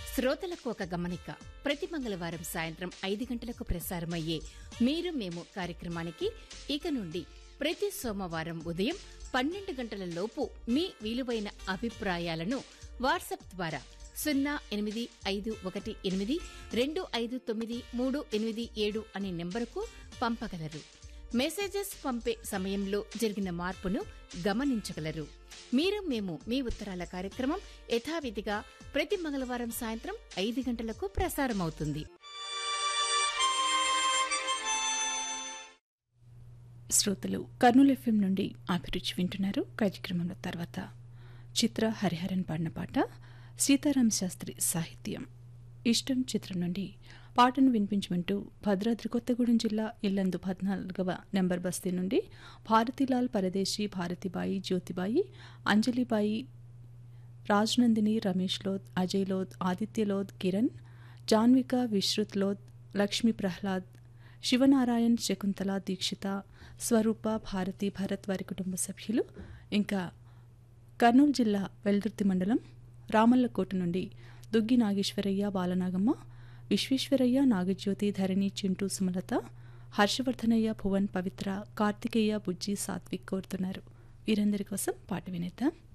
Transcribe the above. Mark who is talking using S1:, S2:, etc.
S1: శ్రోతలకు ఒక గమనిక ప్రతి మంగళవారం సాయంత్రం ఐదు గంటలకు ప్రసారమయ్యే మీరు మేము కార్యక్రమానికి ఇక నుండి ప్రతి సోమవారం ఉదయం పన్నెండు గంటల లోపు మీ విలువైన అభిప్రాయాలను వాట్సాప్ ద్వారా సున్నా ఎనిమిది ఐదు ఒకటి ఎనిమిది రెండు ఐదు తొమ్మిది మూడు ఎనిమిది ఏడు అనే నెంబరుకు పంపగలరు మెసేజెస్ పంపే సమయంలో జరిగిన మార్పును గమనించగలరు మీరు మేము మీ ఉత్తరాల కార్యక్రమం యథావిధిగా ప్రతి మంగళవారం సాయంత్రం ఐదు గంటలకు ప్రసారమవుతుంది
S2: శ్రోతలు కర్నూలు ఎఫ్ఎం నుండి అభిరుచి వింటున్నారు కార్యక్రమంలో తర్వాత చిత్ర హరిహరన్ పాడిన పాట సీతారాం శాస్త్రి సాహిత్యం ఇష్టం చిత్రం నుండి పాటను వినిపించమంటూ భద్రాద్రి కొత్తగూడెం జిల్లా ఇల్లందు పద్నాలుగవ నెంబర్ బస్తీ నుండి భారతీలాల్ పరదేశీ భారతిబాయి జ్యోతిబాయి అంజలిబాయి రాజ్నందిని రమేష్ లోద్ అజయ్ లోద్ ఆదిత్య లోద్ కిరణ్ జాన్విక విశ్రుత్ లోద్ లక్ష్మీ ప్రహ్లాద్ శివనారాయణ్ శకుంతల దీక్షిత స్వరూప భారతి భరత్ వారి కుటుంబ సభ్యులు ఇంకా కర్నూలు జిల్లా వెల్దుర్తి మండలం రామల్లకోట నుండి దుగ్గి నాగేశ్వరయ్య బాలనాగమ్మ విశ్వేశ్వరయ్య నాగజ్యోతి ధరణి చింటూ సుమలత హర్షవర్ధనయ్య భువన్ పవిత్ర కార్తికేయ బుజ్జి సాత్విక్ కోరుతున్నారు వీరందరి కోసం పాట వినేద్దాం